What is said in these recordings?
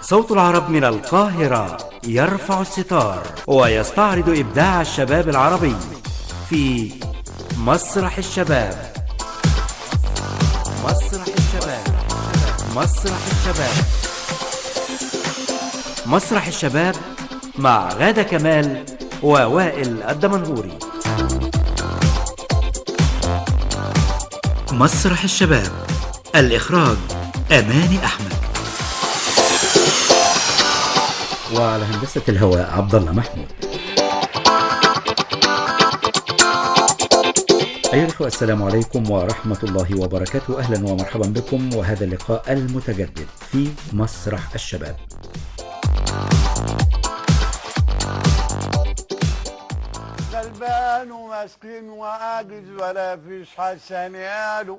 صوت العرب من القاهرة يرفع الستار ويستعرض إبداع الشباب العربي في مسرح الشباب مسرح الشباب مسرح الشباب مسرح الشباب مع غادة كمال ووائل الدمنهوري مسرح الشباب الإخراج أماني أحمد وعلى هندسة الهواء عبد الله محمود أيها الأخوة السلام عليكم ورحمة الله وبركاته أهلا ومرحبا بكم وهذا اللقاء المتجدد في مسرح الشباب غلبان ومسكين وعاجز ولا فيش حسن ياله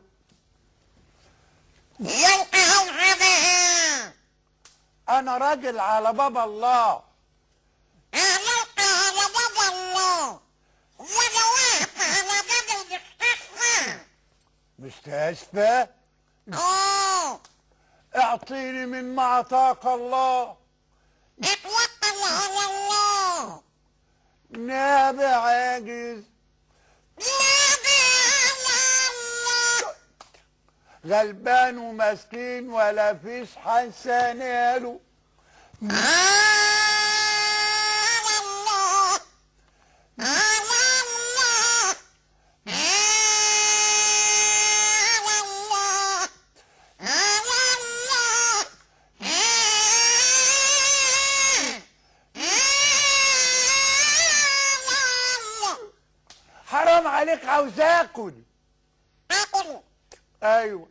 يلقى الغباء انا راجل على باب الله يلقى على باب الله ولا واقف على باب المستشفى مستشفى اه اعطيني من ما اعطاك الله اتوكل على الله نابع عاجز نبي على الله غلبان ومسكين ولا فيش حسن ياله على الله على الله على الله على الله على الله حرام عليك عاوز اكل اكل ايوه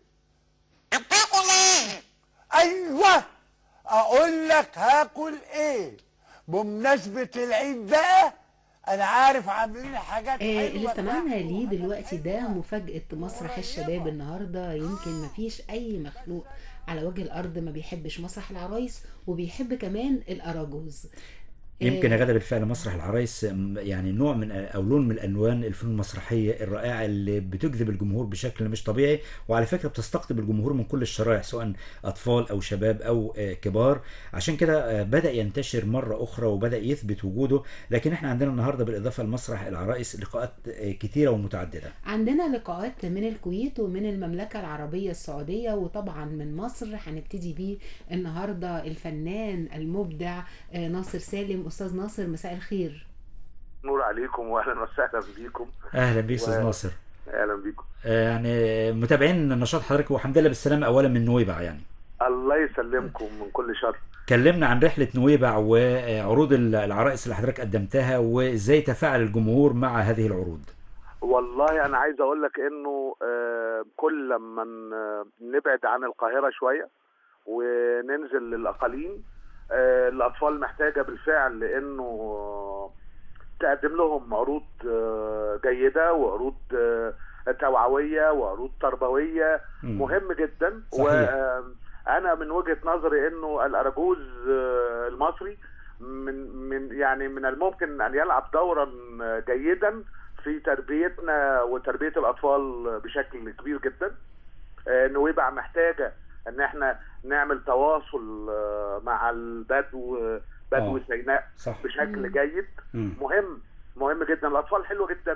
هتاكل ايه ايوه اقول لك هاكل ايه بمناسبة العيد بقى انا عارف عاملين حاجات آه، حلوة اللي استمعنا بقى ليه دلوقتي وحاجات ده حلوة. مفاجأة مسرح الشباب النهاردة يمكن مفيش أي مخلوق على وجه الأرض ما بيحبش مسرح العرايس وبيحب كمان الأراجوز آه، يمكن يا غدا بالفعل مسرح العرايس م- يعني نوع من او لون من الوان الفنون المسرحيه الرائعه اللي بتجذب الجمهور بشكل مش طبيعي وعلى فكره بتستقطب الجمهور من كل الشرائح سواء اطفال او شباب او آه، كبار عشان كده آه، بدا ينتشر مره اخرى وبدا يثبت وجوده لكن احنا عندنا النهارده بالاضافه لمسرح العرايس لقاءات آه، كثيره ومتعدده عندنا لقاءات من الكويت ومن المملكة العربية السعودية وطبعا من مصر هنبتدي بيه النهاردة الفنان المبدع آه، ناصر سالم أستاذ ناصر مساء الخير نور عليكم واهلا وسهلا بيكم اهلا بيك استاذ و- ناصر اهلا بيكم آه، يعني متابعين نشاط حضرتك والحمد لله بالسلامه اولا من نويبع يعني الله يسلمكم من كل شر كلمنا عن رحلة نويبع وعروض العرائس اللي حضرتك قدمتها وازاي تفاعل الجمهور مع هذه العروض والله انا عايز اقول لك انه آه، كل لما ن- نبعد عن القاهره شويه وننزل للاقاليم آه، الاطفال محتاجه بالفعل لانه آه، تقدم لهم عروض آه، جيده وعروض آه، توعويه وعروض تربويه مم. مهم جدا صحيح. وانا من وجهه نظري انه الاراجوز آه، المصري من من يعني من الممكن ان يلعب دورا جيدا في تربيتنا وتربيه الاطفال بشكل كبير جدا آه، نويبع محتاجه ان احنا نعمل تواصل آه، مع البدو بدو آه. سيناء صح بشكل مم. جيد مم. مهم مهم جدا الاطفال حلوه جدا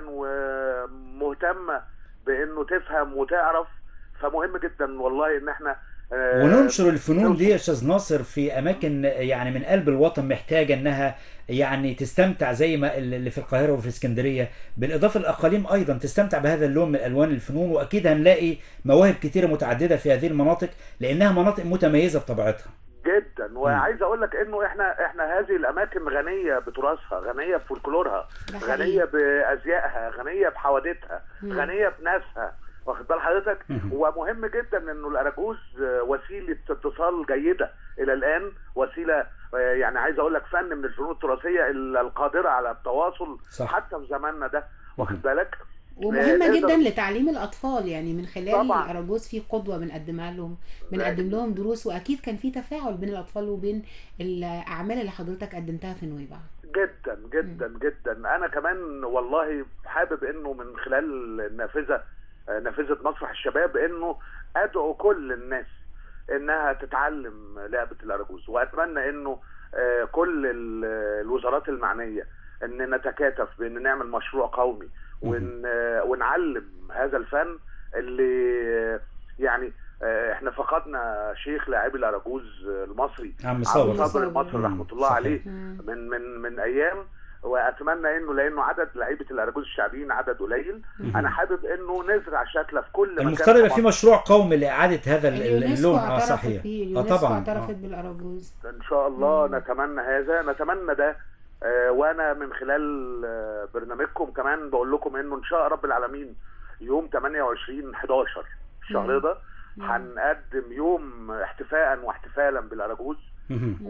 ومهتمه بانه تفهم وتعرف فمهم جدا والله ان احنا آه، وننشر الفنون نوصل. دي يا استاذ ناصر في اماكن يعني من قلب الوطن محتاجه انها يعني تستمتع زي ما اللي في القاهره وفي اسكندريه بالاضافه للاقاليم ايضا تستمتع بهذا اللون من الوان الفنون واكيد هنلاقي مواهب كتيره متعدده في هذه المناطق لانها مناطق متميزه بطبيعتها جدا وعايز اقول لك انه احنا احنا هذه الاماكن غنيه بتراثها غنيه بفولكلورها ده حقيقي. غنيه بازيائها غنيه بحوادثها مم. غنيه بناسها واخد بال حضرتك مهم. ومهم جدا انه الاراجوز آه، وسيله اتصال جيده الى الان وسيله آه، يعني عايز اقول لك فن من الفنون التراثيه ال- القادره على التواصل صح. حتى في زماننا ده واخد مهم. بالك ومهمة آه، جدا نقدر- لتعليم الأطفال يعني من خلال طبعاً. الأراجوز في قدوة بنقدمها لهم لا. بنقدم لهم دروس وأكيد كان في تفاعل بين الأطفال وبين الأعمال اللي حضرتك قدمتها في نويبع جدا جدا جدا انا كمان والله حابب انه من خلال النافذه آه، نافذه مسرح الشباب انه ادعو كل الناس انها تتعلم لعبه الاراجوز واتمنى انه آه، كل ال- الوزارات المعنيه ان نتكاتف بان نعمل مشروع قومي ون آه، ونعلم هذا الفن اللي آه، يعني آه، احنا فقدنا شيخ لاعبي الاراجوز المصري عم عبد صابر صابر. صابر المصري مم. رحمه الله صحيح. عليه مم. من من من ايام واتمنى انه لانه عدد لعيبه الاراجوز الشعبيين عدد قليل انا حابب انه نزرع شكله في كل مكان المفترض يبقى في في مصر. مشروع قومي لاعاده هذا ال- ال- اليونسكو اللون اه اعترفت صحيح فيه اه اليونسكو طبعا اعترفت آه. بالاراجوز ان شاء الله مم. نتمنى هذا نتمنى ده آه، وانا من خلال آه، برنامجكم كمان بقول لكم انه ان شاء رب العالمين يوم 28 11 الشهر مم. ده مم. هنقدم يوم احتفاء واحتفالا بالاراجوز مهم.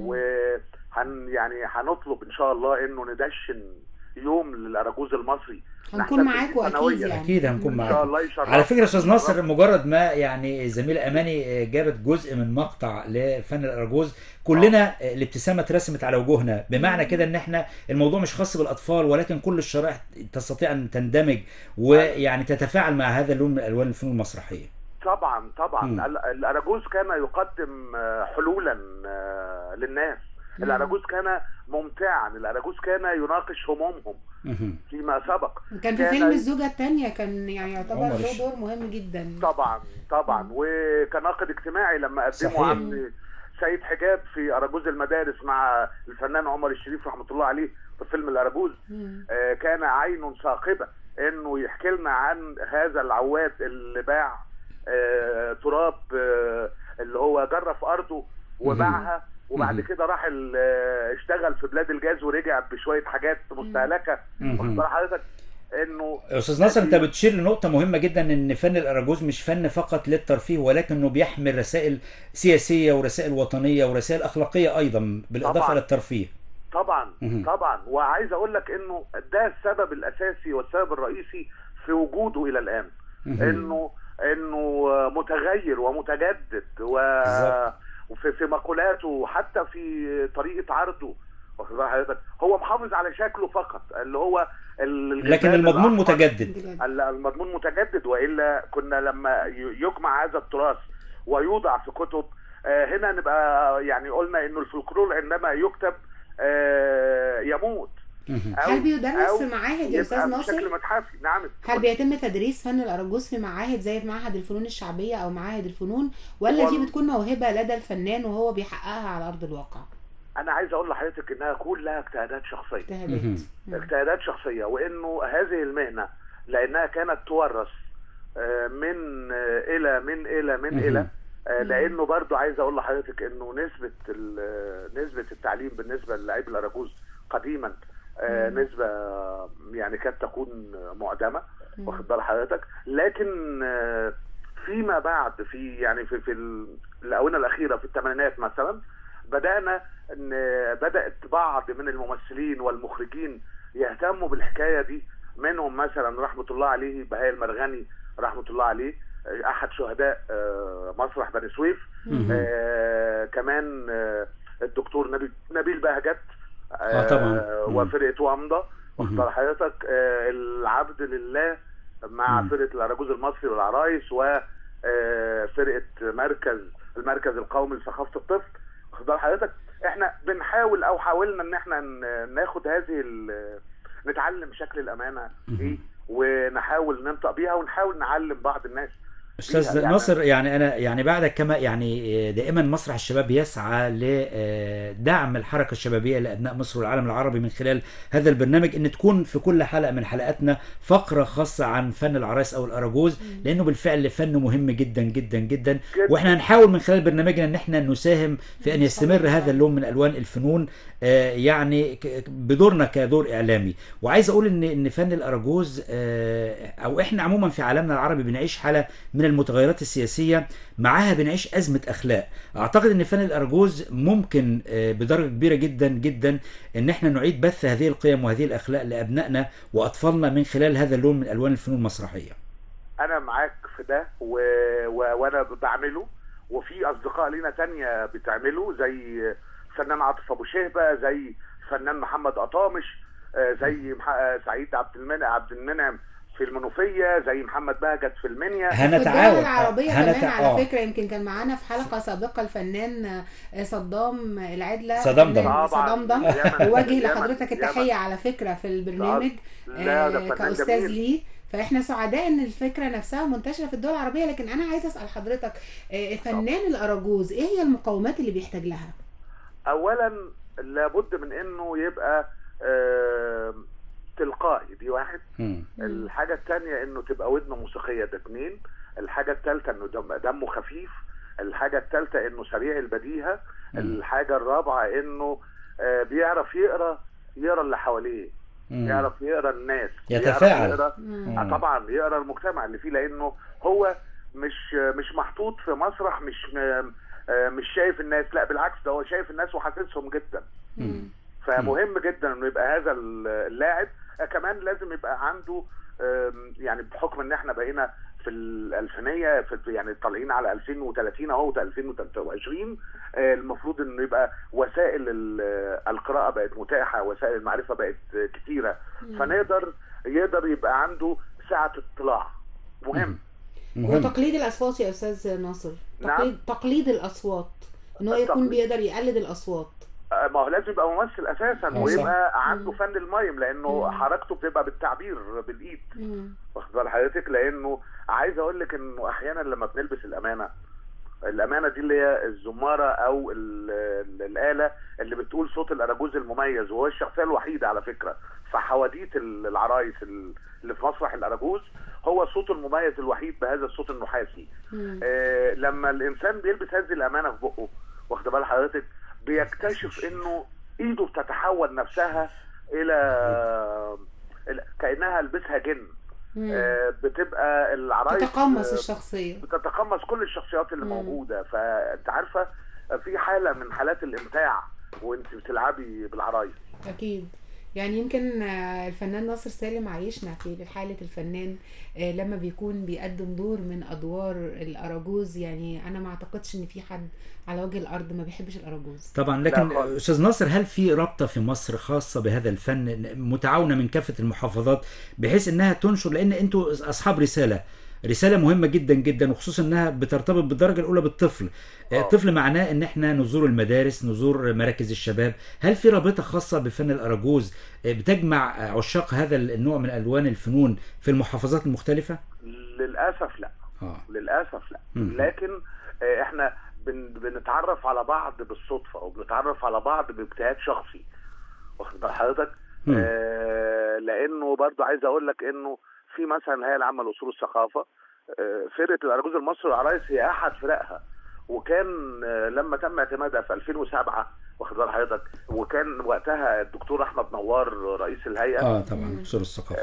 وهن يعني هنطلب ان شاء الله انه ندشن يوم للاراجوز المصري هنكون نحتفل معاكم اكيد سنوياً. يعني اكيد هنكون مم. ان شاء معاكم الله يشرفنا على فكره استاذ ناصر يشرفنا. مجرد ما يعني زميله اماني جابت جزء من مقطع لفن الاراجوز كلنا الابتسامه اترسمت على وجوهنا بمعنى كده ان احنا الموضوع مش خاص بالاطفال ولكن كل الشرائح تستطيع ان تندمج ويعني تتفاعل مع هذا اللون من الوان الفنون المسرحيه طبعا طبعا مم. ال- الاراجوز كان يقدم آه، حلولا آه، للناس مم. الاراجوز كان ممتعا الاراجوز كان يناقش همومهم مهم. فيما سبق كان في كان- فيلم الزوجة الثانية كان يعني يعتبر عمر له الش- دور مهم جدا طبعا طبعا وكناقد اجتماعي لما قدموا صحيح. عن سيد حجاب في اراجوز المدارس مع الفنان عمر الشريف رحمه الله عليه في فيلم الاراجوز مم. آه، كان عين ثاقبه انه يحكي لنا عن هذا العواد اللي باع آه، تراب آه، اللي هو جرى في ارضه وباعها وبعد مهم. كده راح ال- آه، اشتغل في بلاد الجاز ورجع بشويه حاجات مستهلكه مهم. واخد بال حضرتك انه استاذ ناصر انت بتشير لنقطة مهمة جدا ان فن الاراجوز مش فن فقط للترفيه ولكنه بيحمل رسائل سياسية ورسائل وطنية ورسائل اخلاقية ايضا بالاضافة طبعاً. الى الترفيه طبعا مهم. طبعا وعايز اقول لك انه ده السبب الاساسي والسبب الرئيسي في وجوده الى الان مهم. انه انه متغير ومتجدد و بالظبط. وفي في مقولاته وحتى في طريقه عرضه واخد بال حضرتك هو محافظ على شكله فقط اللي هو ال- لكن الجبال المضمون الأحمر. متجدد بجد. ال- المضمون متجدد والا كنا لما ي- يجمع هذا التراث ويوضع في كتب آه، هنا نبقى يعني قلنا انه الفلكلور عندما يكتب آه، يموت مهم. أو- هل بيدرس أو في معاهد يا يبقى استاذ ناصر؟ بشكل متحفي نعم هل بيتم تدريس فن الاراجوز في معاهد زي في معهد الفنون الشعبيه او معاهد الفنون ولا دي وال- بتكون موهبه لدى الفنان وهو بيحققها على ارض الواقع؟ انا عايز اقول لحضرتك انها كلها اجتهادات شخصيه اجتهادات مهم. مم. اجتهادات شخصيه وانه هذه المهنه لانها كانت تورث آه، من آه، الى من الى من مهم. الى آه، مم. لانه برضو عايز اقول لحضرتك انه نسبه ال- آه، نسبه التعليم بالنسبه للاعيب الاراجوز قديما آه، مم. نسبه يعني كانت تكون معدمه مم. واخد بال حضرتك لكن آه، فيما بعد في يعني في في ال- الاونه الاخيره في الثمانينات مثلا بدانا ان بدات بعض من الممثلين والمخرجين يهتموا بالحكايه دي منهم مثلا رحمه الله عليه بهاء المرغني رحمه الله عليه آه، احد شهداء آه، مسرح بني سويف مهم. آه كمان آه الدكتور نبيل نبيل بهجت آه، طبعا. مم. وفرقه وامضه واخد مم. بال حضرتك آه العبد لله مع مم. فرقه الاراجوز المصري والعرايس وفرقه مركز المركز القومي لثقافه الطفل واخد بال حضرتك احنا بنحاول او حاولنا ان احنا ن- ناخد هذه ال- نتعلم شكل الامانه دي ونحاول ننطق بيها ونحاول نعلم بعض الناس استاذ يعني- ناصر يعني انا يعني بعدك كما يعني دائما مسرح الشباب يسعى لدعم الحركه الشبابيه لابناء مصر والعالم العربي من خلال هذا البرنامج ان تكون في كل حلقه من حلقاتنا فقره خاصه عن فن العرايس او الاراجوز لانه بالفعل فن مهم جدا جدا جدا جداً. واحنا هنحاول من خلال برنامجنا ان احنا نساهم في ان إن شاء يستمر الله. هذا اللون من الوان الفنون آه، يعني ك- بدورنا كدور اعلامي وعايز اقول ان ان فن الاراجوز آه، او احنا عموما في عالمنا العربي بنعيش حاله من المتغيرات السياسيه معاها بنعيش ازمه اخلاق اعتقد ان فن الاراجوز ممكن آه، بدرجه كبيره جدا جدا ان احنا نعيد بث هذه القيم وهذه الاخلاق لابنائنا واطفالنا من خلال هذا اللون من الوان الفنون المسرحيه انا معاك في ده و... و... وانا بعمله وفي اصدقاء لينا تانية بتعمله زي فنان عاطف ابو شهبه زي فنان محمد قطامش آه، زي مح... آه، سعيد عبد المنعم عبد المنعم في المنوفيه زي محمد بهجت في المنيا في الدول هنتعاون العربية هنت- كمان على آه. فكرة يمكن كان معانا في حلقة سابقة الفنان آه، صدام العدلة صدام دم. فنان طبعاً. صدام دم يمن- وجه يمن- لحضرتك التحية يمن. على فكرة في البرنامج لا ده آه، فنان كأستاذ جميل. ليه فاحنا سعداء ان الفكرة نفسها منتشرة في الدول العربية لكن انا عايزة اسأل حضرتك آه، فنان الاراجوز ايه هي المقومات اللي بيحتاج لها؟ اولا لابد من انه يبقى آه، تلقائي دي واحد مم. الحاجة التانية انه تبقى ودنه موسيقية ده اتنين الحاجة التالتة انه دم- دمه خفيف الحاجة التالتة انه سريع البديهة الحاجة الرابعة انه آه، بيعرف يقرا يقرا اللي حواليه مم. يعرف يقرا الناس يتفاعل. يعرف يقرا مم. آه، طبعا يقرا المجتمع اللي فيه لانه هو مش مش محطوط في مسرح مش م- آه، مش شايف الناس لا بالعكس ده هو شايف الناس وحاسسهم جدا مم. فمهم جدا انه يبقى هذا اللاعب آه، كمان لازم يبقى عنده آم، يعني بحكم ان احنا بقينا في الالفينيه في يعني طالعين على 2030 اهو ده 2023 آه، المفروض انه يبقى وسائل ال- القراءه بقت متاحه وسائل المعرفه بقت كتيره فنقدر يقدر يبقى عنده سعه اطلاع مهم مهم وتقليد الاصوات يا استاذ ناصر نعم. تقليد تقليد الاصوات ان هو يكون التقليد. بيقدر يقلد الاصوات آه، ما هو لازم يبقى ممثل اساسا آه، صح. ويبقى عنده مم. فن المايم لانه مم. حركته بتبقى بالتعبير بالايد مم. واخد بال حضرتك لانه عايز اقول لك انه احيانا لما بنلبس الامانه الامانه دي اللي هي الزماره او ال- ال- الاله اللي بتقول صوت الاراجوز المميز وهو الشخصيه الوحيده على فكره في حواديت ال- العرايس ال- اللي في مسرح الاراجوز هو صوته المميز الوحيد بهذا الصوت النحاسي مم. آه لما الانسان بيلبس هذه الامانه في بقه واخد بال حضرتك بيكتشف انه ايده بتتحول نفسها الى الى- كانها لبسها جن مم. آه، بتبقى العرايس تتقمص آه، الشخصية بتتقمص كل الشخصيات اللي مم. موجوده فانت عارفه آه، في حاله من حالات الامتاع وانت بتلعبي بالعرايس أكيد يعني يمكن آه، الفنان ناصر سالم عايشنا في حالة الفنان آه، لما بيكون بيقدم دور من أدوار الأراجوز يعني أنا ما أعتقدش إن في حد على وجه الأرض ما بيحبش الأراجوز طبعا لكن لا خالص. استاذ ناصر هل في رابطه في مصر خاصه بهذا الفن متعاونه من كافه المحافظات بحيث انها تنشر لان انتوا اصحاب رساله رسالة مهمة جدا جدا وخصوصا انها بترتبط بالدرجة الأولى بالطفل. آه. الطفل معناه ان احنا نزور المدارس، نزور مراكز الشباب، هل في رابطة خاصة بفن الأراجوز بتجمع عشاق هذا النوع من ألوان الفنون في المحافظات المختلفة؟ للاسف لا اه للاسف لا مم. لكن آه، احنا بن بنتعرف على بعض بالصدفه وبنتعرف على بعض باجتهاد شخصي واخد بال حضرتك مم. آه لانه برضو عايز اقول لك انه في مثلا الهيئه العامه لاصول الثقافه آه فرقه الاراجوز المصري والعرايس هي احد فرقها وكان آه لما تم اعتمادها في 2007 واخد بال حضرتك وكان وقتها الدكتور احمد نوار رئيس الهيئه اه طبعا اصول الثقافة.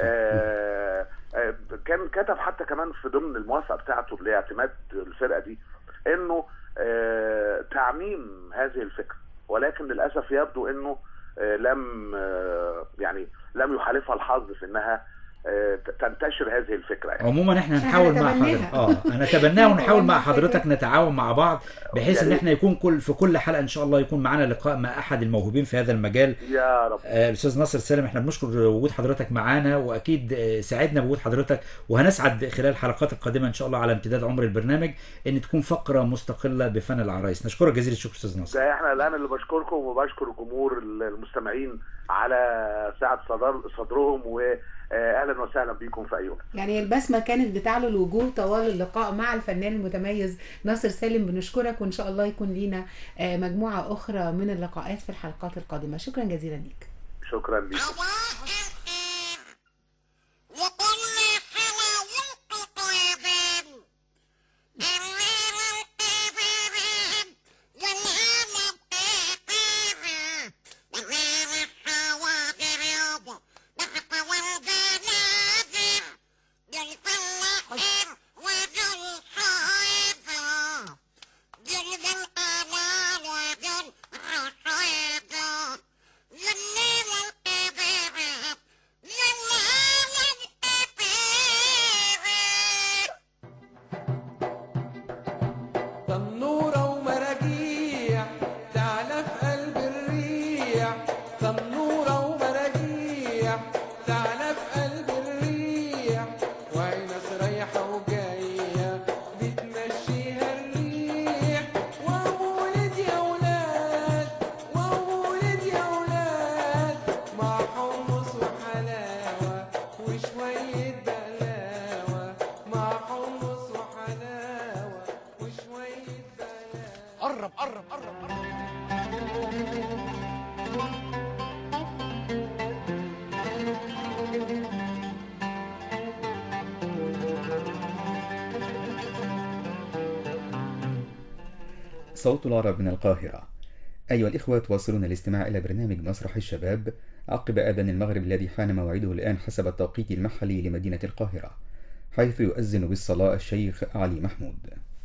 آه، آه، كان كتب حتى كمان في ضمن الموافقه بتاعته لاعتماد الفرقه دي انه آه، تعميم هذه الفكره ولكن للاسف يبدو انه آه، لم آه، يعني لم يحالفها الحظ في انها آه، تنتشر هذه الفكره يعني. عموما احنا إحنا هنحاول مع هنتبناها. حضرتك اه هنتبناها ونحاول مع نتبنى حضرتك نتعاون مع بعض بحيث ان يعني- احنا يكون كل في كل حلقه ان شاء الله يكون معانا لقاء مع احد الموهوبين في هذا المجال يا رب آه، الاستاذ ناصر سالم احنا بنشكر وجود حضرتك معانا واكيد آه، سعدنا بوجود حضرتك وهنسعد خلال الحلقات القادمه ان شاء الله على امتداد عمر البرنامج ان تكون فقره مستقله بفن العرايس نشكرك جزيل الشكر استاذ ناصر ده احنا الان اللي بشكركم وبشكر الجمهور المستمعين على سعه صدر صدرهم واهلا وسهلا بيكم في اي وقت يعني البسمة كانت بتعلو الوجوه طوال اللقاء مع الفنان المتميز ناصر سالم بنشكرك وإن شاء الله يكون لينا آه، مجموعة أخرى من اللقاءات في الحلقات القادمة شكرا جزيلا ليك شكرا لكم صباح الخير وكل حلاوة طيبين الليلة الكبيرين والهنا الطيبين وغير الحواضر يابا نحتوى الجنازر للفلاحين وللصعيدة جلد الآلال وجل الرصيدة الليلة الكبيرة صوت العرب من القاهرة أيها الإخوة تواصلون الاستماع إلى برنامج مسرح الشباب عقب أذان المغرب الذي حان موعده الآن حسب التوقيت المحلي لمدينة القاهرة حيث يؤذن بالصلاة الشيخ علي محمود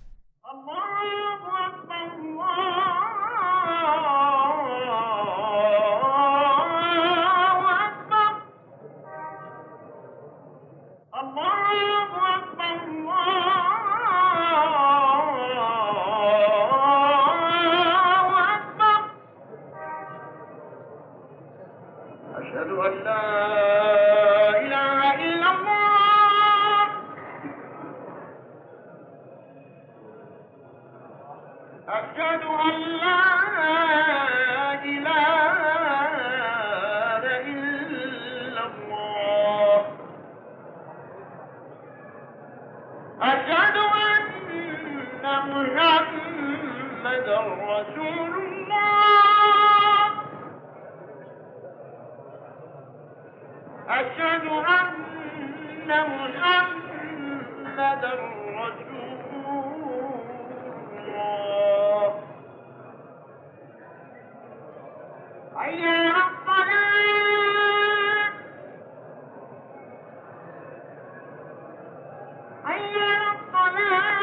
الله أكبر الله أكبر الله أكبر الله أكبر أشهد أن لا إله إلا الله أشهد أن لا إله إلا الله أشهد أن محمدا رسول الله أشهد أن محمدا رسول الله حي على الصلاة حي على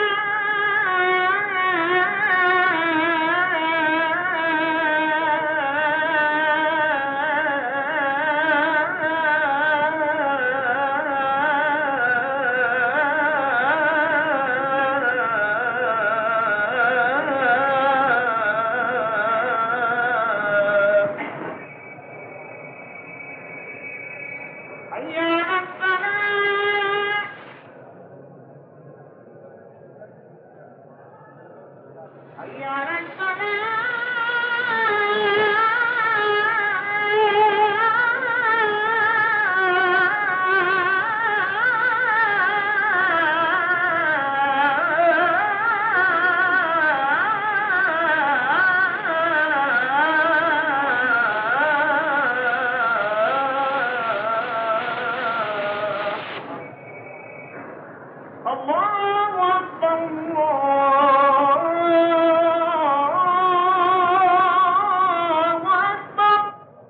الصلاة حي على الصلاة حي على الصلاة الله أكبر الله أكبر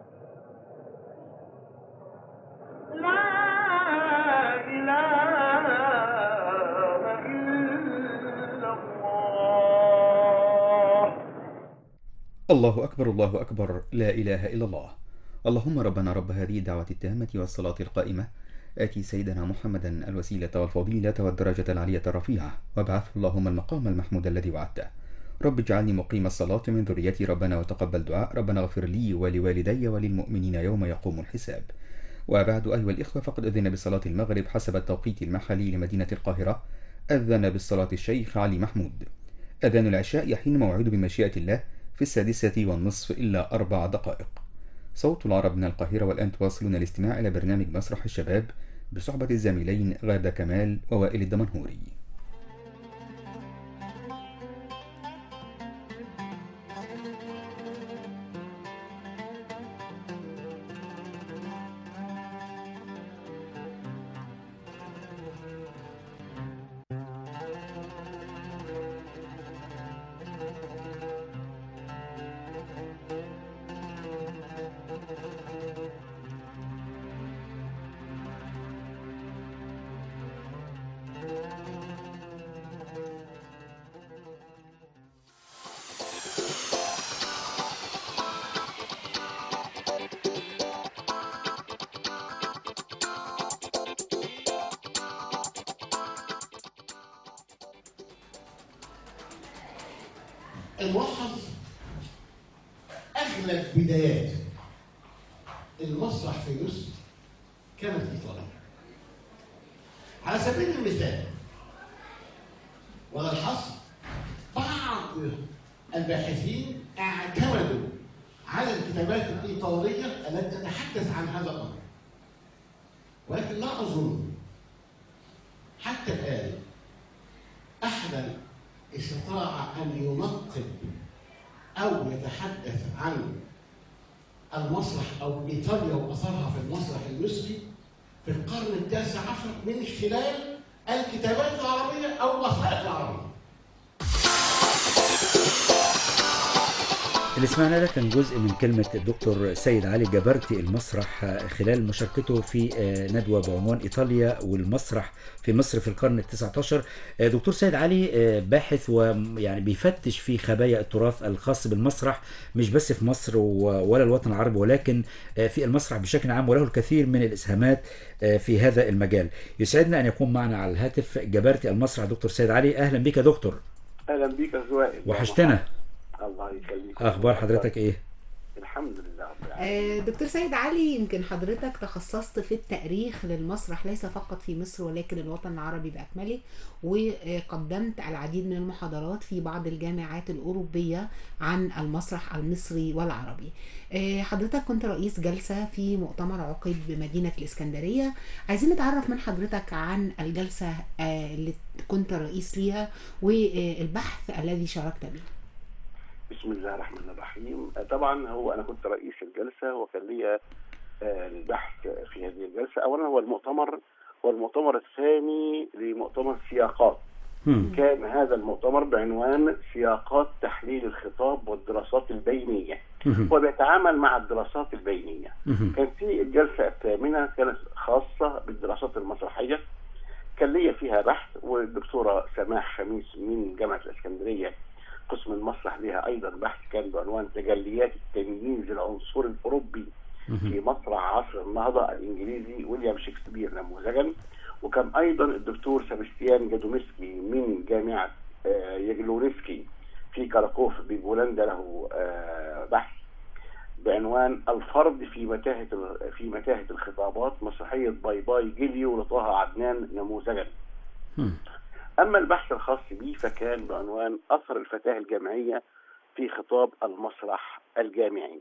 لا إله إلا الله الله أكبر الله أكبر لا إله إلا الله اللهم ربنا رب هذه الدعوة التامة والصلاة القائمة آتي سيدنا محمدا الوسيلة والفضيلة والدرجة العلية الرفيعة وابعثه اللهم المقام المحمود الذي وعدته رب اجعلني مقيم الصلاة من ذريتي ربنا وتقبل دعاء ربنا اغفر لي ولوالدي وللمؤمنين يوم يقوم الحساب وبعد أيها الإخوة فقد أذن بصلاة المغرب حسب التوقيت المحلي لمدينة القاهرة أذن بالصلاة الشيخ علي محمود أذان العشاء يحين موعده بمشيئة الله في السادسة والنصف إلا أربع دقائق صوت العرب من القاهرة والآن تواصلون الاستماع إلى برنامج مسرح الشباب بصحبة الزميلين غادة كمال ووائل الدمنهوري الملخص اغلب بدايات المسرح في مصر كانت ايطاليه على سبيل المثال ولا الحصر بعض الباحثين اعتمدوا على الكتابات الايطاليه التي تتحدث عن هذا الامر ولكن لا اظن حتى الان احدا استطاع ان ينقب او يتحدث عن المسرح او ايطاليا واثرها في المسرح المصري في القرن التاسع عشر من خلال الكتابات العربيه او الوثائق العربيه. اللي سمعنا ده كان جزء من كلمة الدكتور سيد علي جبرتي المسرح خلال مشاركته في ندوة بعنوان إيطاليا والمسرح في مصر في القرن التسعة عشر دكتور سيد علي باحث ويعني بيفتش في خبايا التراث الخاص بالمسرح مش بس في مصر ولا الوطن العربي ولكن في المسرح بشكل عام وله الكثير من الإسهامات في هذا المجال يسعدنا أن يكون معنا على الهاتف جبرتي المسرح دكتور سيد علي أهلا بك يا دكتور اهلا بيك يا زوائل وحشتنا الله يخليك اخبار حضرتك ايه الحمد لله رب العالمين آه، دكتور سيد علي يمكن حضرتك تخصصت في التاريخ للمسرح ليس فقط في مصر ولكن الوطن العربي بأكمله وقدمت العديد من المحاضرات في بعض الجامعات الأوروبية عن المسرح المصري والعربي آه، حضرتك كنت رئيس جلسة في مؤتمر عقد بمدينة الإسكندرية عايزين نتعرف من حضرتك عن الجلسة آه، اللي كنت رئيس ليها والبحث الذي شاركت به بسم الله الرحمن الرحيم طبعا هو انا كنت رئيس الجلسه وكان لي آه، البحث في هذه الجلسه اولا هو المؤتمر هو المؤتمر الثاني لمؤتمر سياقات مم. كان هذا المؤتمر بعنوان سياقات تحليل الخطاب والدراسات البينيه مم. هو بيتعامل مع الدراسات البينيه مم. كان في الجلسه الثامنه كانت خاصه بالدراسات المسرحيه كان ليا فيها بحث والدكتوره سماح خميس من جامعه الاسكندريه قسم المسرح لها ايضا بحث كان بعنوان تجليات التمييز العنصري الاوروبي في مسرح عصر النهضه الانجليزي ويليام شكسبير نموذجا وكان ايضا الدكتور سبستيان جادومسكي من جامعه آه، يجلوريسكي في كراكوف ببولندا له آه، بحث بعنوان الفرد في متاهه ال- في متاهه الخطابات مسرحيه باي باي جيليو لطه عدنان نموذجا مم. أما البحث الخاص بي فكان بعنوان أثر الفتاة الجامعية في خطاب المسرح الجامعي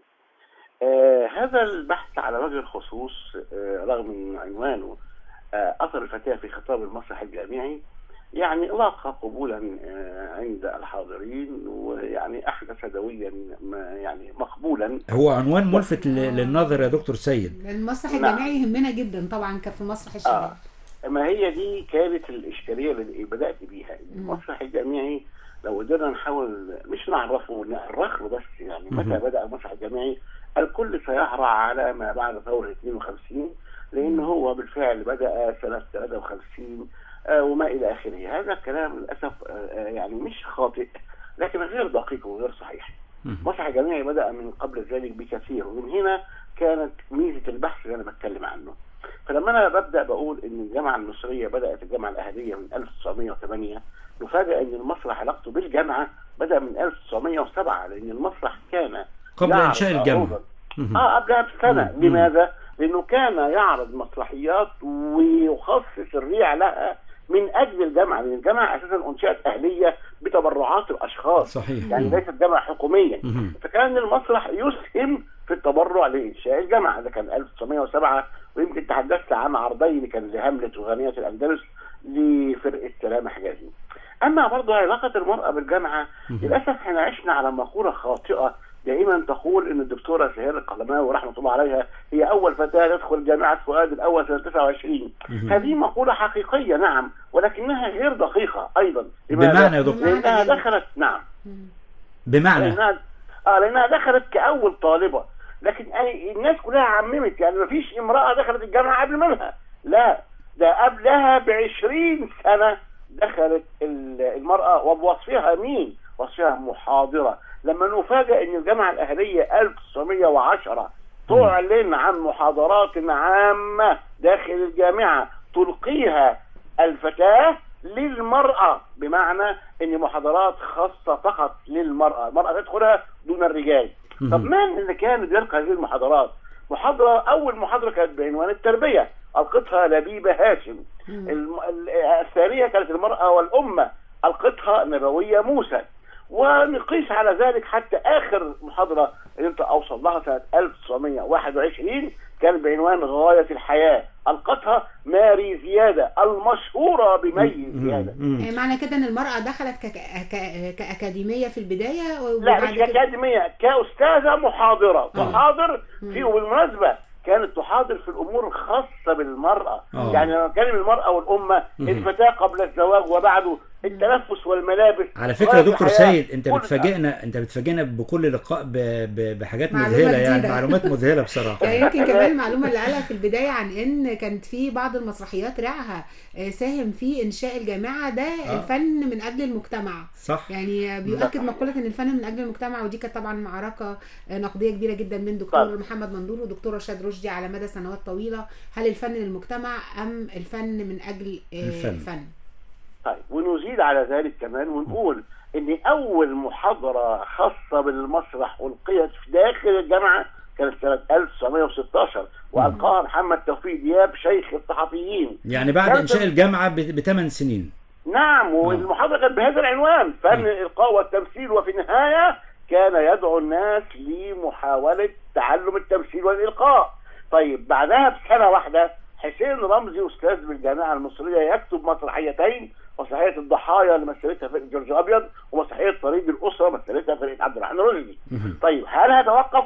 آه هذا البحث على وجه الخصوص آه رغم من عنوانه آه أثر الفتاة في خطاب المسرح الجامعي يعني لاقى قبولا آه عند الحاضرين ويعني أحدث دويا ما يعني مقبولا هو عنوان ملفت ل- للنظر يا دكتور سيد المسرح نعم. الجامعي يهمنا جدا طبعا كان في مسرح الشباب ما هي دي كانت الإشكالية اللي بدأت بيها المسرح الجامعي لو قدرنا نحاول مش نعرفه نأرخ له بس يعني متى مهم. بدأ المسرح الجامعي الكل سيهرع على ما بعد ثورة 52 لأن هو بالفعل بدأ سنة 53 آه، وما إلى آخره هذا الكلام للأسف آه، آه، يعني مش خاطئ لكن غير دقيق وغير صحيح مم. المسرح الجامعي بدأ من قبل ذلك بكثير ومن هنا كانت ميزة البحث اللي أنا بتكلم عنه فلما أنا ببدأ بقول إن الجامعة المصرية بدأت الجامعة الأهلية من 1908 نفاجأ إن المسرح علاقته بالجامعة بدأ من 1907 لأن المسرح كان قبل يعرض إنشاء الجامعة. عروضاً. مم. اه قبلها بسنه مم. لماذا؟ لانه كان يعرض مسرحيات ويخصص الريع لها من اجل الجامعه لان الجامعه اساسا انشات اهليه بتبرعات الاشخاص صحيح يعني ليست جامعه حكوميه مم. فكان المسرح يسهم في التبرع لانشاء الجامعه ده كان 1907 ويمكن تحدثت عن عرضين كان لهملت وغنيه الاندلس لفرقه سلامه حجازي. اما برضه علاقه المراه بالجامعه للاسف احنا عشنا على مقوله خاطئه دائما تقول ان الدكتوره سهير القلماوي رحمه الله عليها هي اول فتاه تدخل جامعه فؤاد الاول سنه 29 مهم. هذه مقوله حقيقيه نعم ولكنها غير دقيقه ايضا لماذا؟ بمعنى يا دكتور لانها بمعنى إيه؟ دخلت نعم بمعنى لانها اه لانها دخلت كاول طالبه لكن أي- الناس كلها عممت يعني ما فيش امراه دخلت الجامعه قبل منها لا ده قبلها ب 20 سنه دخلت ال- المراه وبوصفها مين؟ وصفها محاضره لما نفاجئ ان الجامعه الاهليه 1910 تعلن عن محاضرات عامه داخل الجامعه تلقيها الفتاه للمرأة بمعنى ان محاضرات خاصة فقط للمرأة المرأة تدخلها دون الرجال طب من اللي كان بيلقى هذه المحاضرات محاضرة اول محاضرة كانت بعنوان التربية القتها لبيبة هاشم الم- ال- الثانية كانت المرأة والأمة القتها نبوية موسى ونقيس على ذلك حتى آخر محاضرة اللي انت أوصل لها سنة 1921 كان بعنوان غاية الحياة ألقتها ماري زيادة المشهورة بمي زيادة مم. آه، معنى كده ان المرأة دخلت ك... ك... كأكاديمية في البداية لا وبعد مش كده كأكاديمية كأستاذة محاضرة آه. تحاضر مم. في وبالمناسبة كانت تحاضر في الأمور الخاصة بالمرأة آه. يعني لما نتكلم المرأة والأمة مم. الفتاة قبل الزواج وبعده التنفس والملابس على فكره يا غاية دكتور الحياة. سيد انت كل- بتفاجئنا انت بتفاجئنا بكل لقاء ب... ب... بحاجات معلومة مذهله يعني جديدة. معلومات مذهله بصراحه يعني يمكن كمان المعلومه اللي قالها في البدايه عن ان كانت في بعض المسرحيات رائعه آه، ساهم في انشاء الجامعه ده آه. الفن من اجل المجتمع صح يعني بيؤكد مقولة ان الفن من اجل المجتمع ودي كانت طبعا معركة نقدية كبيرة جدا بين دكتور طبعا. محمد مندور ودكتور رشاد رشدي على مدى سنوات طويلة هل الفن للمجتمع ام الفن من اجل آه، الفن. الفن طيب ونزيد على ذلك كمان ونقول ان اول محاضره خاصه بالمسرح القيت في داخل الجامعه كانت سنه 1916 والقاها محمد توفيق دياب شيخ الصحفيين يعني بعد كانت- انشاء الجامعه بثمان سنين نعم والمحاضره كانت بهذا العنوان فن الالقاء والتمثيل وفي النهايه كان يدعو الناس لمحاوله تعلم التمثيل والالقاء طيب بعدها بسنه واحده حسين رمزي استاذ بالجامعه المصريه يكتب مسرحيتين مسرحيه الضحايا اللي مثلتها فرقه جورج ابيض ومسرحيه طريق الاسره مثلتها فرقه عبد الرحمن رشدي طيب هل هتوقف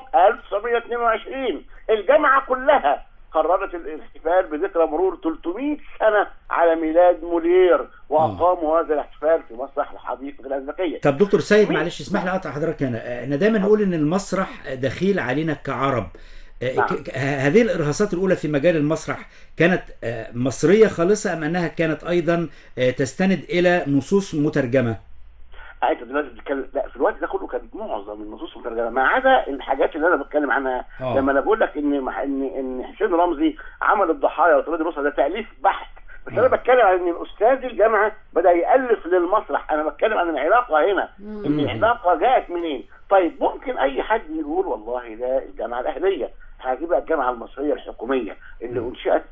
1922 الجامعه كلها قررت الاحتفال بذكرى مرور 300 سنه على ميلاد مولير واقاموا هذا الاحتفال في مسرح الحديقه الازبكيه طب دكتور سيد مين؟ معلش اسمح لي اقطع حضرتك هنا احنا دايما نقول ان المسرح دخيل علينا كعرب آه، نعم. ك- ك- هذه الارهاصات الاولى في مجال المسرح كانت آه، مصريه خالصه ام انها كانت ايضا آه، تستند الى نصوص مترجمه آه، انت دلوقتي بتتكلم لا في الوقت ده كله كانت معظم النصوص مترجمه ما عدا الحاجات اللي انا بتكلم عنها آه. لما انا بقول لك ان مح- ان ان حسين رمزي عمل الضحايا وطريق الاسره ده تاليف بحت بس انا آه. بتكلم عن ان الاستاذ الجامعه بدا يالف للمسرح انا بتكلم عن العلاقه هنا ان العلاقه جاءت منين طيب ممكن اي حد يقول والله ده الجامعه الاهليه هجيبها الجامعه المصريه الحكوميه اللي انشئت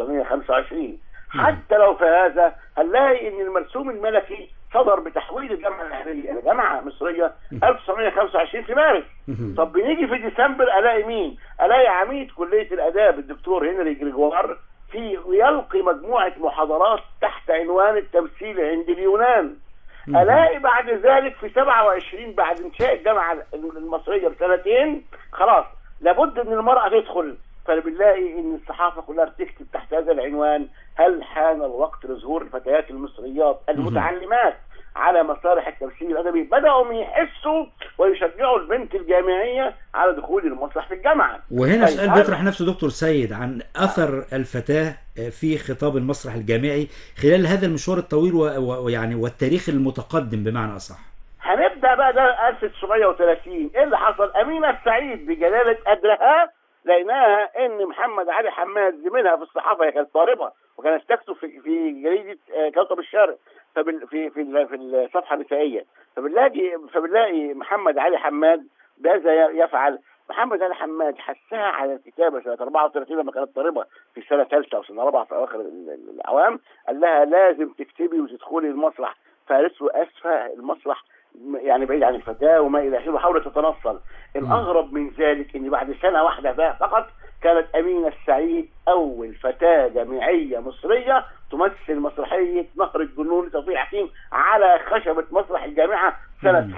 1925 حتى لو في هذا هنلاقي ان المرسوم الملكي صدر بتحويل الجامعه الاهليه الى جامعه مصريه 1925 في مارس طب بنيجي في ديسمبر الاقي مين؟ الاقي عميد كليه الاداب الدكتور هنري جريجوار في يلقي مجموعه محاضرات تحت عنوان التمثيل عند اليونان الاقي بعد ذلك في 27 بعد انشاء الجامعه المصريه بسنتين خلاص لابد ان المراه تدخل فبنلاقي ان الصحافه كلها بتكتب تحت هذا العنوان هل حان الوقت لظهور الفتيات المصريات المتعلمات على مسارح التمثيل الادبي بداوا يحسوا ويشجعوا البنت الجامعيه على دخول المسرح في الجامعه وهنا طيب، سؤال هل- بيطرح نفسه دكتور سيد عن اثر الفتاه في خطاب المسرح الجامعي خلال هذا المشوار الطويل و- و- ويعني والتاريخ المتقدم بمعنى اصح هنبدا بقى ده 1930 ايه اللي حصل امينه السعيد بجلاله قدرها لقيناها ان محمد علي حماد زميلها في الصحافه هي كانت طالبه وكانت تكتب في في جريده آه، كوكب الشرق فبال في في ال- في الصفحه النسائيه فبنلاقي فبنلاقي محمد علي حماد ماذا ي- يفعل؟ محمد علي حماد حثها على الكتابه سنه 34 لما كانت طالبه في سنه ثالثه او سنه رابعه في اواخر ال- ال- الاعوام قال لها لازم تكتبي وتدخلي المسرح فقالت له اسفه المسرح م- يعني بعيد عن الفتاه وما الى اخره وحاولت تتنصل الاغرب من ذلك ان بعد سنه واحده بقى فقط كانت امينه السعيد اول فتاه جامعيه مصريه تمثل مسرحيه نهر الجنون لتوفيق حكيم على خشبه مسرح الجامعه سنه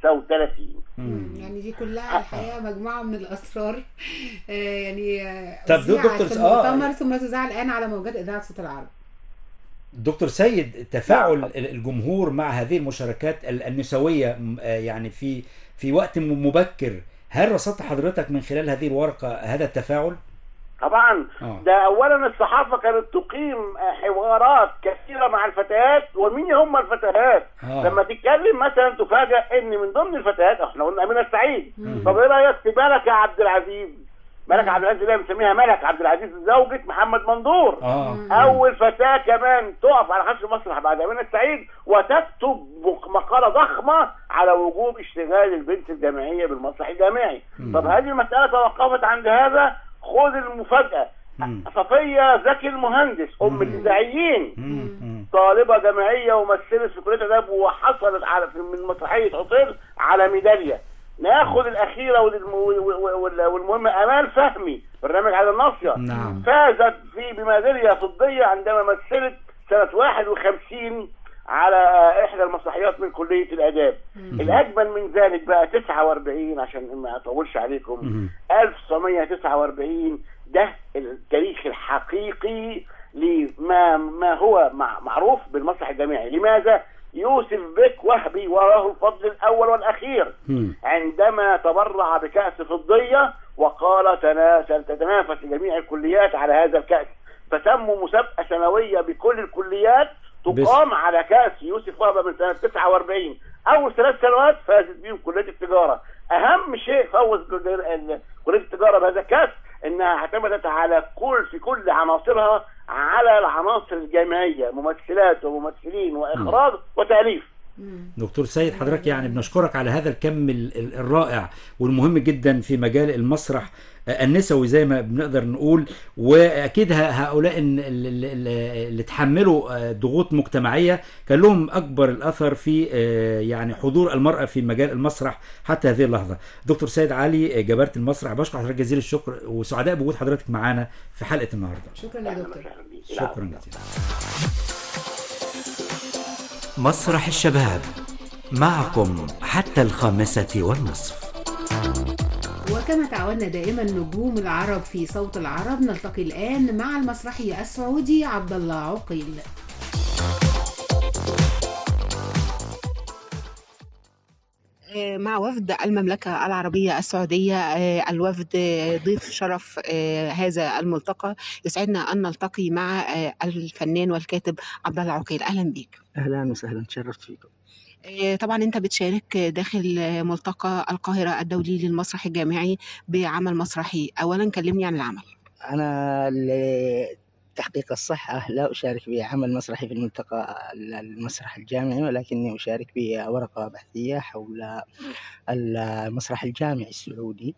35 مم. يعني دي كلها الحقيقه مجموعه من الاسرار آه، يعني آه، طب أذيعت دكتور- في آه. المؤتمر ثم تذاع الان على موجات اذاعه صوت العرب دكتور سيد تفاعل نعم. الجمهور مع هذه المشاركات ال- النسويه م- آه يعني في في وقت م- مبكر هل رصدت حضرتك من خلال هذه الورقه هذا التفاعل؟ طبعا آه. ده اولا الصحافه كانت تقيم حوارات كثيره مع الفتيات ومين هم الفتيات آه. لما تتكلم مثلا تفاجئ ان من ضمن الفتيات احنا قلنا امينه السعيد طب ايه رايك في ملكه عبد العزيز ملك عبد العزيز اللي هي بنسميها ملك عبد العزيز زوجة محمد مندور اه اول فتاه كمان تقف على خشب المسرح بعد امينه السعيد وتكتب مق- مقاله ضخمه على وجوب اشتغال البنت الجامعيه بالمسرح الجامعي طب هذه المساله توقفت عند هذا خذ المفاجاه مم. صفيه زكي المهندس ام الاذاعيين مم. مم. طالبه جامعيه ومثلت في كليه الاداب وحصلت على في من مسرحيه عطيل على ميداليه ناخد الاخيره والم- وال- وال- والمهمه امال فهمي برنامج على الناصيه نعم فازت في بميداليه فضيه عندما مثلت سنه 51 على احدى المسرحيات من كليه الاداب الاجمل من ذلك بقى 49 عشان ما اطولش عليكم مم. 1949 ده التاريخ الحقيقي لما ما هو مع معروف بالمسرح الجامعي لماذا يوسف بك وهبي وله الفضل الاول والاخير مم. عندما تبرع بكأس فضية وقال تنا- سنتنافس جميع الكليات على هذا الكأس فتموا مسابقة سنوية بكل الكليات تقام على كأس يوسف وهبة من سنة 49 أول ثلاث سنوات فازت بهم كلية التجارة أهم شيء فوز ال- ال- كلية التجارة بهذا الكأس إنها اعتمدت على كل في كل عناصرها على العناصر الجامعية ممثلات وممثلين وإخراج وتأليف مم. دكتور سيد حضرتك يعني بنشكرك على هذا الكم ال- ال- الرائع والمهم جدا في مجال المسرح آه، النسوي زي ما بنقدر نقول واكيد ه- هؤلاء ال- ال- ال- اللي تحملوا آه، ضغوط مجتمعيه كان لهم اكبر الاثر في آه، يعني حضور المراه في مجال المسرح حتى هذه اللحظه. دكتور سيد علي آه، جباره المسرح بشكر حضرتك جزيل الشكر وسعداء بوجود حضرتك معانا في حلقه النهارده. شكرا يا دكتور شكرا جزيلا. مسرح الشباب معكم حتى الخامسة والنصف وكما تعودنا دائما نجوم العرب في صوت العرب نلتقي الآن مع المسرحي السعودي عبد الله عقيل آه، مع وفد المملكة العربية السعودية آه، الوفد آه، ضيف شرف آه، هذا الملتقى يسعدنا أن نلتقي مع آه، الفنان والكاتب عبد الله عقيل أهلا بك اهلا وسهلا تشرفت فيكم آه، طبعا انت بتشارك داخل آه، ملتقى القاهرة الدولي للمسرح الجامعي بعمل مسرحي اولا كلمني عن العمل انا لتحقيق الصحه لا اشارك بعمل مسرحي في الملتقى المسرح الجامعي ولكني اشارك بورقه بحثيه حول المسرح الجامعي السعودي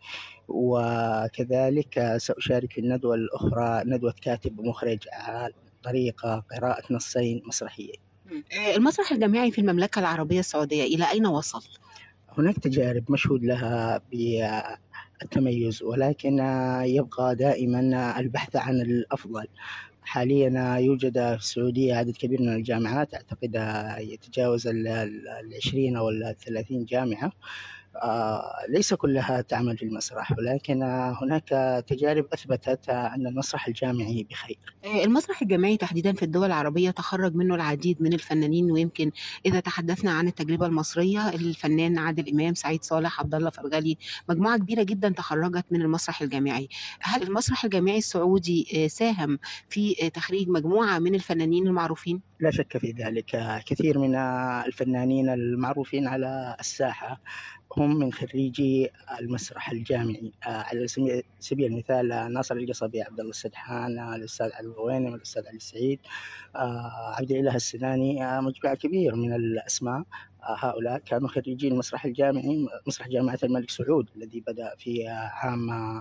وكذلك ساشارك في الندوه الاخرى ندوه كاتب ومخرج عن طريق قراءه نصين مسرحيين آه، المسرح الجامعي في المملكة العربية السعودية إلى أين وصل؟ هناك تجارب مشهود لها بالتميز ولكن يبقى دائما البحث عن الأفضل حاليا يوجد في السعودية عدد كبير من الجامعات أعتقد يتجاوز ال- ال- العشرين أو الثلاثين جامعة آه، ليس كلها تعمل في المسرح ولكن هناك تجارب أثبتت أن المسرح الجامعي بخير آه، المسرح الجامعي تحديدا في الدول العربية تخرج منه العديد من الفنانين ويمكن إذا تحدثنا عن التجربة المصرية الفنان عادل إمام سعيد صالح عبد الله فرغلي مجموعة كبيرة جدا تخرجت من المسرح الجامعي هل المسرح الجامعي السعودي آه، ساهم في آه، تخريج مجموعة من الفنانين المعروفين؟ لا شك في ذلك كثير من الفنانين المعروفين على الساحة هم من خريجي المسرح الجامعي آه، على سبيل سبيل المثال ناصر القصبي عبد الله السدحان الأستاذ علي الغويني والأستاذ علي السعيد آه، عبد الإله السناني آه، مجموعة كبير من الأسماء آه، هؤلاء كانوا خريجين المسرح الجامعي مسرح جامعة الملك سعود الذي بدأ في آه، عام آه،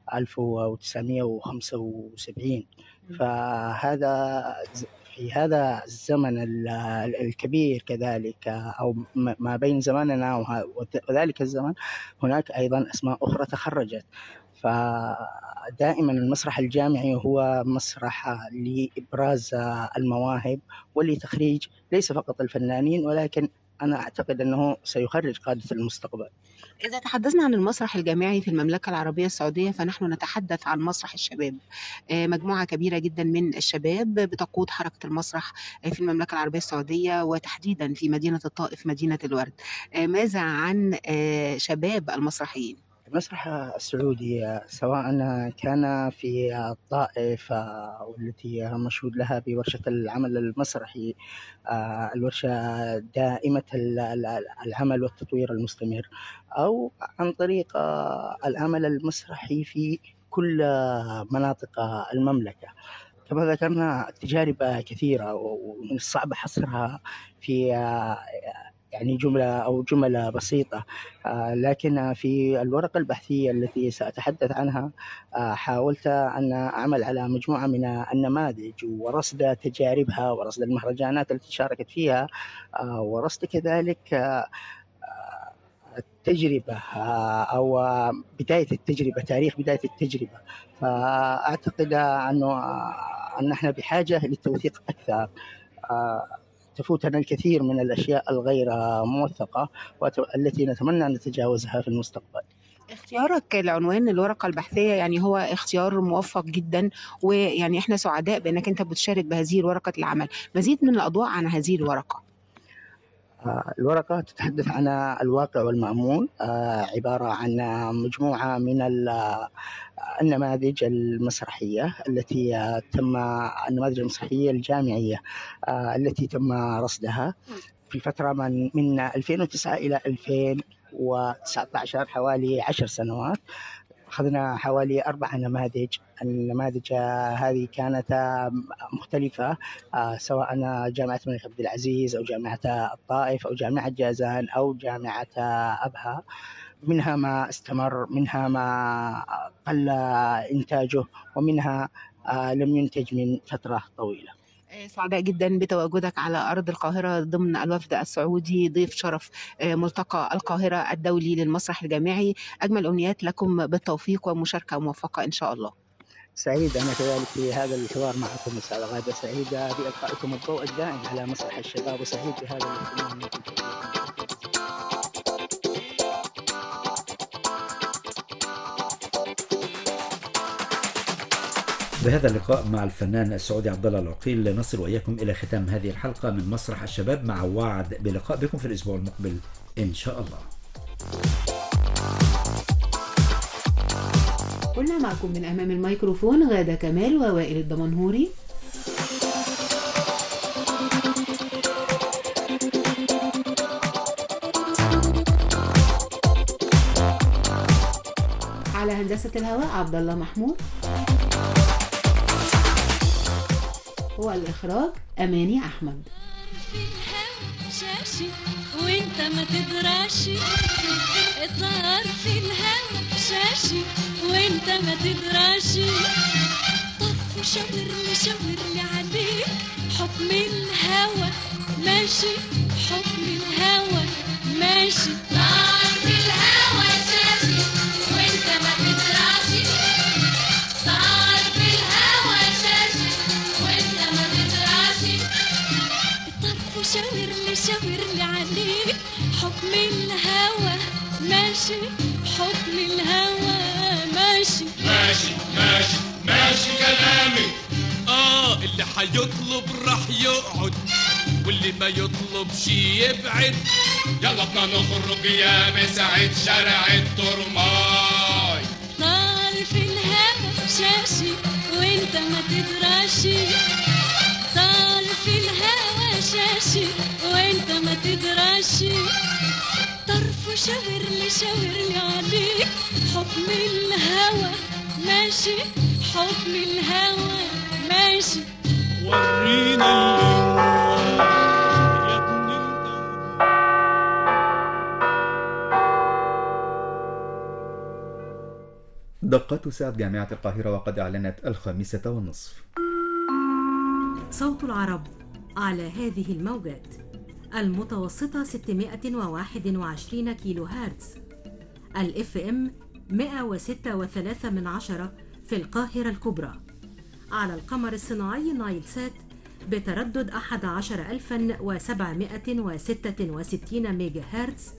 1975 فهذا ز- في هذا الزمن ال- ال- الكبير كذلك أو م- ما بين زماننا وه- وت- وذلك الزمن هناك أيضا أسماء أخرى تخرجت فدائما المسرح الجامعي هو مسرح لإبراز المواهب ولتخريج ليس فقط الفنانين ولكن أنا أعتقد أنه سيخرج قادة المستقبل إذا تحدثنا عن المسرح الجامعي في المملكة العربية السعودية فنحن نتحدث عن مسرح الشباب آه، مجموعة كبيرة جدا من الشباب بتقود حركة المسرح آه، في المملكة العربية السعودية وتحديدا في مدينة الطائف مدينة الورد آه، ماذا عن آه، شباب المسرحيين؟ المسرح السعودي سواء كان في الطائف آه، والتي مشهود لها بورشة العمل المسرحي آه، الورشة دائمة ال- ال- العمل والتطوير المستمر أو عن طريق آه، العمل المسرحي في كل آه، مناطق آه، المملكة كما ذكرنا تجارب كثيرة ومن الصعب حصرها في آه، يعني جملة أو جمل بسيطة آه، لكن في الورقة البحثية التي سأتحدث عنها آه، حاولت أن أعمل على مجموعة من النماذج ورصد تجاربها ورصد المهرجانات التي شاركت فيها آه، ورصد كذلك آه، آه، التجربة آه، أو آه، بداية التجربة تاريخ بداية التجربة فأعتقد أنه آه، أن احنا بحاجة للتوثيق أكثر آه، تفوتنا الكثير من الأشياء الغير موثقة وت- التي نتمنى أن نتجاوزها في المستقبل اختيارك لعنوان الورقة البحثية يعني هو اختيار موفق جدا ويعني احنا سعداء بانك انت بتشارك بهذه ورقة العمل مزيد من الاضواء عن هذه الورقة آه، الورقة تتحدث عن الواقع والمأمول آه، عبارة عن مجموعة من ال- آه، النماذج المسرحية التي آه، تم النماذج المسرحية الجامعية آه، التي تم رصدها في فترة من من 2009 إلى 2019 حوالي عشر سنوات أخذنا حوالي أربع نماذج النماذج آه، هذه كانت آه، مختلفة آه، سواء جامعة الملك عبد العزيز أو جامعة الطائف أو جامعة جازان أو جامعة آه، أبها منها ما استمر منها ما قل إنتاجه ومنها آه، لم ينتج من فترة طويلة آه، سعداء جدا بتواجدك على أرض القاهرة ضمن الوفد السعودي ضيف شرف آه، ملتقى القاهرة الدولي للمسرح الجامعي أجمل أمنيات لكم بالتوفيق ومشاركة موفقة إن شاء الله سعيد أنا كذلك في هذا الحوار معكم أستاذ غادة سعيد بإلقائكم الضوء الدائم على مسرح الشباب وسعيد بهذا الاهتمام منكم. بهذا اللقاء مع الفنان السعودي عبد الله العقيل نصل واياكم الى ختام هذه الحلقه من مسرح الشباب مع وعد بلقاء بكم في الاسبوع المقبل ان شاء الله. كنا معكم من أمام الميكروفون غادة كمال ووائل الدمنهوري على هندسة الهواء عبد الله محمود والإخراج أماني أحمد شاشي وانت ما تدراشي طار في الهوا شاشي وانت ما تدراشي طف وشاور لي شاور لي عليك حكم الهوى ماشي حكم الهوى ماشي طار في الهوى شاشي وانت ما تدراشي طار في الهوى شاشي وانت ما تدراشي طرف وشاور لي شاور لي عليك حكم الهوى ماشي حكم الهوى ماشي ماشي ماشي ماشي كلامي اه اللي حيطلب راح يقعد واللي ما يطلبش يبعد يلا بنا نخرج يا مساعد شارع الترماي طال في الهوى شاشي وانت ما تدراشي طال في الهوى شاشي وانت ما تدراشي طرف وشاور لي شاور لي عليك حكم الهوى ماشي حكم الهوى ماشي ورينا اللي دقات ساعة جامعة القاهرة وقد أعلنت الخامسة والنصف صوت العرب على هذه الموجات المتوسطة 621 كيلو هرتز الاف ام 106 من عشرة في القاهرة الكبرى على القمر الصناعي نايل سات بتردد 11766 ميجا هرتز